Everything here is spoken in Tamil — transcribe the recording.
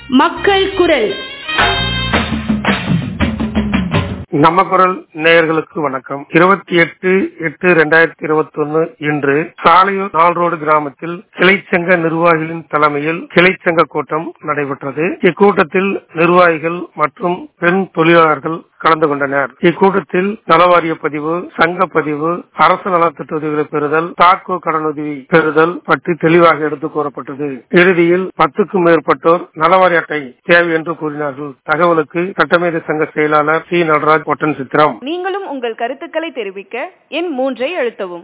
மக்கள் குரல் நம்ம குரல் நேயர்களுக்கு வணக்கம் இருபத்தி எட்டு எட்டு ரெண்டாயிரத்தி இருபத்தி ஒன்னு இன்று சாலையூர் நால்ரோடு கிராமத்தில் கிளைச்சங்க நிர்வாகிகளின் தலைமையில் கிளைச்சங்க கூட்டம் நடைபெற்றது இக்கூட்டத்தில் நிர்வாகிகள் மற்றும் பெண் தொழிலாளர்கள் கலந்து கொண்டனர் இக்கூட்டத்தில் நலவாரிய பதிவு சங்க பதிவு அரசு நலத்திட்ட உதவிகளை பெறுதல் தாக்கோ கடனுதவி பெறுதல் பற்றி தெளிவாக எடுத்துக் கூறப்பட்டது இறுதியில் பத்துக்கும் மேற்பட்டோர் நலவாரி அட்டை தேவை என்று கூறினார்கள் தகவலுக்கு சட்டமேதை சங்க செயலாளர் சி நடராஜ் ஒட்டன் சித்திரம் நீங்களும் உங்கள் கருத்துக்களை தெரிவிக்க எண் மூன்றை அழுத்தவும்